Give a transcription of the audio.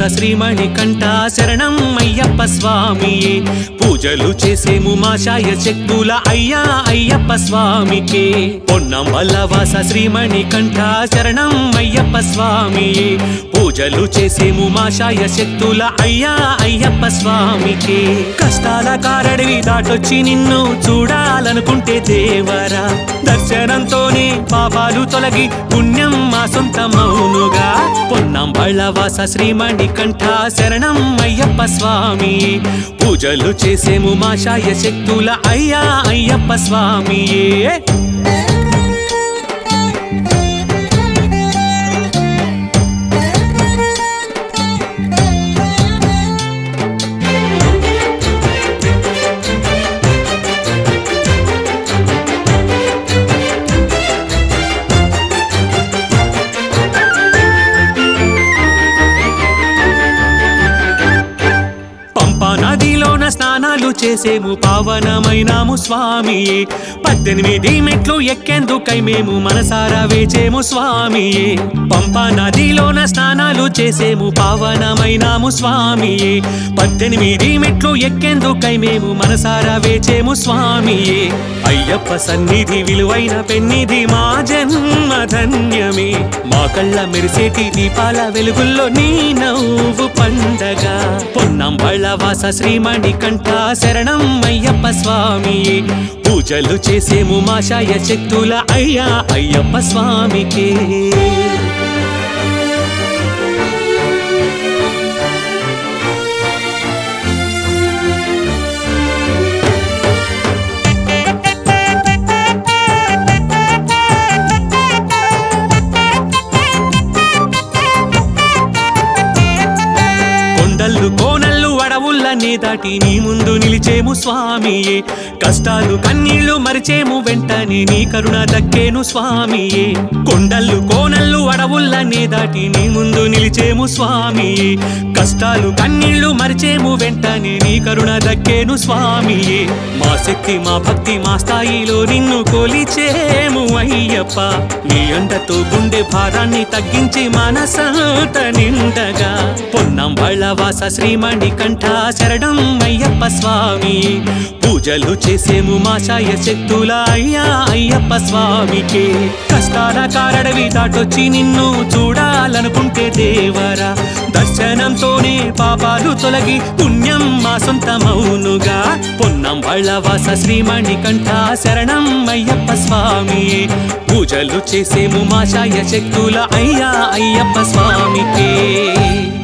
శ్రీమణి కంఠ శరణం అయ్యప్ప స్వామియే పూజలు చేసేము మాషాయ శక్తుల అయ్యా అయ్యప్ప స్వామికే పొన్నం వల్లవాస శ్రీమణి కంఠ శరణం అయ్యప్ప స్వామియే పూజలు చేసేము మాషాయ శక్తుల అయ్యా అయ్యప్ప స్వామికే కష్టాల కారడివి దాటొచ్చి నిన్ను చూడాలనుకుంటే దేవరా దర్శనంతోనే పాపాలు తొలగి పుణ్యం మా సొంతమౌనుగా పొన్నం బళ్ళవాస శ్రీమణి కంఠ శరణం అయ్యప్ప స్వామి పూజలు చేసేము మాషాయ శక్తుల అయ్యా అయ్యప్ప స్వామియే పంపా నదిలోన స్నానాలు చేసేము పావనమైనాము స్వామి పద్దెనిమిది మెట్లు ఎక్కేందుకై మేము మనసారా వేచేము స్వామి పంపా నదిలోన స్నానాలు చేసేము పావనమైనాము స్వామి పద్దెనిమిది మెట్లు ఎక్కేందుకై మేము మనసారా వేచేము స్వామి అయ్యప్ప సన్నిధి విలువైన పెన్నిధి మా జన్మ ధన్యమే మా కళ్ళ మెరిసేటి దీపాల వెలుగుల్లో నీ నవ్వు పండగ పొన్నం బళ్ళవాస శ్రీమణి కంఠ శరణం అయ్యప్ప స్వామి పూజలు చేసేము మాషాయ శక్తుల అయ్యా అయ్యప్ప స్వామికే కొండల్లు కోనల్లు అడవుల్లనే దాటి నీ ముందు నిలిచేము స్వామి కష్టాలు కన్నీళ్లు మరిచేము వెంటనే నీ కరుణ దక్కేను స్వామి కొండల్లు కోనల్లు అడవుల్లనే దాటి నీ ముందు నిలిచేము స్వామి కష్టాలు కన్నీళ్లు మరిచేము వెంటనే నీ కరుణ దక్కేను స్వామి మా శక్తి మా భక్తి మా స్థాయిలో నిన్ను కొలిచేము అయ్యప్ప నీ అండతో గుండె భారాన్ని తగ్గించి మనసంత నిండగా పొన్నం బళ్ళవాస శ్రీమణి కంఠ శరణం అయ్యప్ప స్వామి పూజలు చేసేము మాషాయ శక్తుల అయ్యా అయ్యప్ప స్వామికి కష్టాల కారడవి దాటొచ్చి నిన్ను చూడాలనుకుంటే దేవరా దర్శనంతోనే పాపాలు తొలగి పుణ్యం మా సొంతమౌనుగా పొన్నం బళ్ళవాస శ్రీమణి కంఠ శరణం అయ్యప్ప స్వామి పూజలు చేసేము మాషాయ శక్తుల అయ్యా అయ్యప్ప స్వామికే